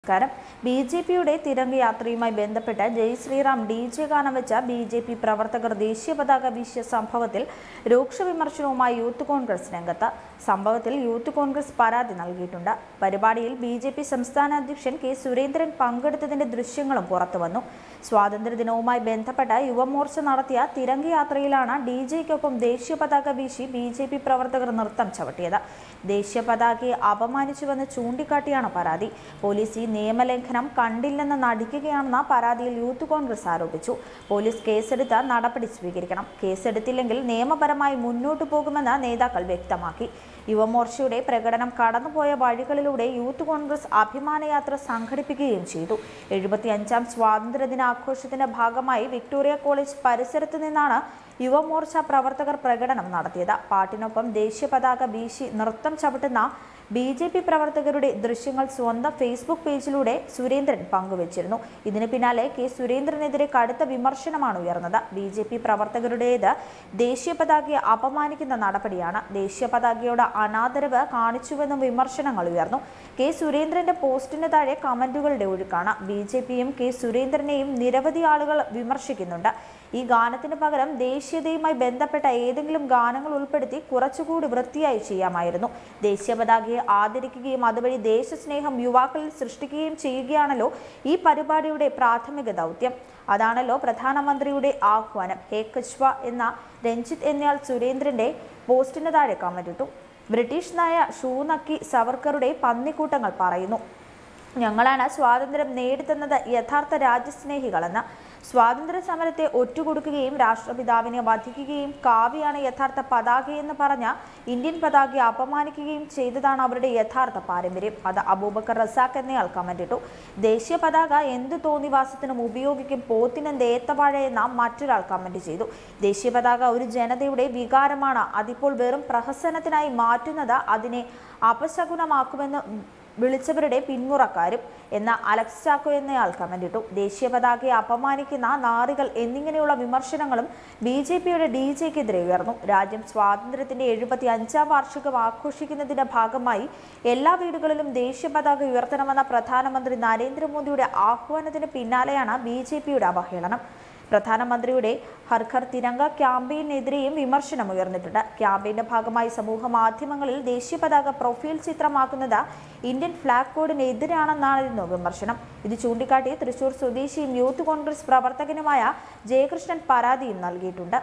നമസ്കാരം B J പിയുടെ തിരംഗ യാത്രയുമായി ബന്ധപ്പെട്ട് ജയ് ശ്രീറാം ഡി ജെ ഗാനം വെച്ച ബി ജെ പി പ്രവർത്തകർ ദേശീയ പതാക വീശിയ സംഭവത്തിൽ രൂക്ഷ വിമർശനവുമായി യൂത്ത് കോൺഗ്രസ് രംഗത്ത് സംഭവത്തിൽ യൂത്ത് കോൺഗ്രസ് പരാതി നൽകിയിട്ടുണ്ട് പരിപാടിയിൽ ബി ജെ പി സംസ്ഥാന അധ്യക്ഷൻ കെ സുരേന്ദ്രൻ പങ്കെടുത്തതിന്റെ ദൃശ്യങ്ങളും പുറത്തുവന്നു സ്വാതന്ത്ര്യദിനവുമായി ബന്ധപ്പെട്ട യുവമോർച്ച നടത്തിയ തിരംഗ യാത്രയിലാണ് ഡി ജെക്കൊപ്പം ദേശീയ പതാക വീശി ബി ജെ പി പ്രവർത്തകർ നൃത്തം ചവിട്ടിയത് ദേശീയ പതാകയെ അപമാനിച്ചുവെന്ന് ചൂണ്ടിക്കാട്ടിയാണ് പരാതി പോലീസ് ഈ നിയമലംഘനം കണ്ടില്ലെന്ന് നടിക്കുകയാണെന്ന പരാതിയിൽ യൂത്ത് കോൺഗ്രസ് ആരോപിച്ചു പോലീസ് കേസെടുത്ത് നടപടി സ്വീകരിക്കണം കേസെടുത്തില്ലെങ്കിൽ നിയമപരമായി മുന്നോട്ടു പോകുമെന്ന് നേതാക്കൾ വ്യക്തമാക്കി യുവമോർച്ചയുടെ പ്രകടനം കടന്നുപോയ വഴികളിലൂടെ യൂത്ത് കോൺഗ്രസ് അഭിമാനയാത്ര സംഘടിപ്പിക്കുകയും ചെയ്തു എഴുപത്തിയഞ്ചാം സ്വാതന്ത്ര്യ ദിനാഘോഷത്തിന്റെ ഭാഗമായി വിക്ടോറിയ കോളേജ് പരിസരത്ത് നിന്നാണ് യുവമോർച്ച പ്രവർത്തകർ പ്രകടനം നടത്തിയത് പാട്ടിനൊപ്പം ദേശീയ പതാക വീശി നൃത്തം ചവിട്ടുന്ന ബി ജെ പി പ്രവർത്തകരുടെ ദൃശ്യങ്ങൾ സ്വന്തം ഫേസ്ബുക്ക് പേജിലൂടെ സുരേന്ദ്രൻ പങ്കുവച്ചിരുന്നു ഇതിന് പിന്നാലെ കെ സുരേന്ദ്രനെതിരെ കടുത്ത വിമർശനമാണ് ഉയർന്നത് ബി ജെ പി പ്രവർത്തകരുടേത് ദേശീയ പതാകയെ അപമാനിക്കുന്ന നടപടിയാണ് ദേശീയ പതാകയോട് അനാദരവ് കാണിച്ചുവെന്നും വിമർശനങ്ങൾ ഉയർന്നു കെ സുരേന്ദ്രന്റെ പോസ്റ്റിന് താഴെ കമന്റുകളുടെ ഒഴുക്കാണ് ബി ജെ പിയും കെ സുരേന്ദ്രനെയും നിരവധി ആളുകൾ വിമർശിക്കുന്നുണ്ട് ഈ ഗാനത്തിന് പകരം ദേശീയതയുമായി ബന്ധപ്പെട്ട ഏതെങ്കിലും ഗാനങ്ങൾ ഉൾപ്പെടുത്തി കുറച്ചുകൂടി വൃത്തിയായി ചെയ്യാമായിരുന്നു ദേശീയ പതാകയെ ആദരിക്കുകയും അതുവഴി ദേശസ്നേഹം യുവാക്കളിൽ സൃഷ്ടിക്കുകയും ചെയ്യുകയാണല്ലോ ഈ പരിപാടിയുടെ പ്രാഥമിക ദൗത്യം അതാണല്ലോ പ്രധാനമന്ത്രിയുടെ ആഹ്വാനം ഹേ കച്വ എന്ന രഞ്ജിത്ത് എന്നയാൾ സുരേന്ദ്രന്റെ പോസ്റ്റിന് താഴെ കമന്റിട്ടു ബ്രിട്ടീഷ് നായ ഷൂ നക്കി സവർക്കറുടെ പന്നിക്കൂട്ടങ്ങൾ പറയുന്നു ഞങ്ങളാണ് സ്വാതന്ത്ര്യം നേടിത്തന്നത് യഥാർത്ഥ രാജ്യസ്നേഹികളെന്ന് സ്വാതന്ത്ര്യ സമരത്തെ ഒറ്റുകൊടുക്കുകയും രാഷ്ട്രപിതാവിനെ വധിക്കുകയും കാവ്യാണ് യഥാർത്ഥ പതാകയെന്ന് പറഞ്ഞ ഇന്ത്യൻ പതാകയെ അപമാനിക്കുകയും ചെയ്തതാണ് അവരുടെ യഥാർത്ഥ പാരമ്പര്യം അത് അബൂബക്കർ റസാഖ് എന്നയാൾ കമന്റിട്ടു ദേശീയ പതാക എന്ത് തോന്നിവാസത്തിനും ഉപയോഗിക്കും പോത്തിനെന്ത് ഏത്തവാഴ എന്ന മറ്റൊരാൾ കമന്റ് ചെയ്തു ദേശീയ പതാക ഒരു ജനതയുടെ വികാരമാണ് അതിപ്പോൾ വെറും പ്രഹസനത്തിനായി മാറ്റുന്നത് അതിനെ അപശകുനമാക്കുമെന്ന് വിളിച്ചവരുടെ പിന്മുറക്കാരും എന്ന അലക്സ് ചാക്കോ എന്നയാൾ കമന്റിട്ടു ദേശീയ പതാകയെ അപമാനിക്കുന്ന നാറികൾ എന്നിങ്ങനെയുള്ള വിമർശനങ്ങളും ബി ജെ പിയുടെ ഡി ജെക്കെതിരെ ഉയർന്നു രാജ്യം സ്വാതന്ത്ര്യത്തിന്റെ എഴുപത്തി അഞ്ചാം വാർഷികം ആഘോഷിക്കുന്നതിന്റെ ഭാഗമായി എല്ലാ വീടുകളിലും ദേശീയ പതാക ഉയർത്തണമെന്ന പ്രധാനമന്ത്രി നരേന്ദ്രമോദിയുടെ ആഹ്വാനത്തിന് പിന്നാലെയാണ് ബി ജെ പിയുടെ അവഹേളനം പ്രധാനമന്ത്രിയുടെ ഹർ ഘർ തിരങ്ക ക്യാമ്പയിനെതിരെയും വിമർശനം ഉയർന്നിട്ടുണ്ട് ക്യാമ്പയിന്റെ ഭാഗമായി സമൂഹ മാധ്യമങ്ങളിൽ ദേശീയ പതാക പ്രൊഫൈൽ ചിത്രമാക്കുന്നത് ഇന്ത്യൻ ഫ്ലാഗ് കോഡിനെതിരാണെന്നായിരുന്നു വിമർശനം ഇത് ചൂണ്ടിക്കാട്ടി തൃശൂർ സ്വദേശിയും യൂത്ത് കോൺഗ്രസ് പ്രവർത്തകനുമായ ജയകൃഷ്ണൻ പരാതിയും നൽകിയിട്ടുണ്ട്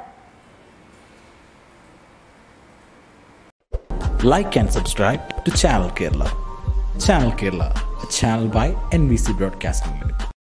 like and subscribe to Channel Kerala. Channel Kerala, a channel by NBC Broadcasting Unit.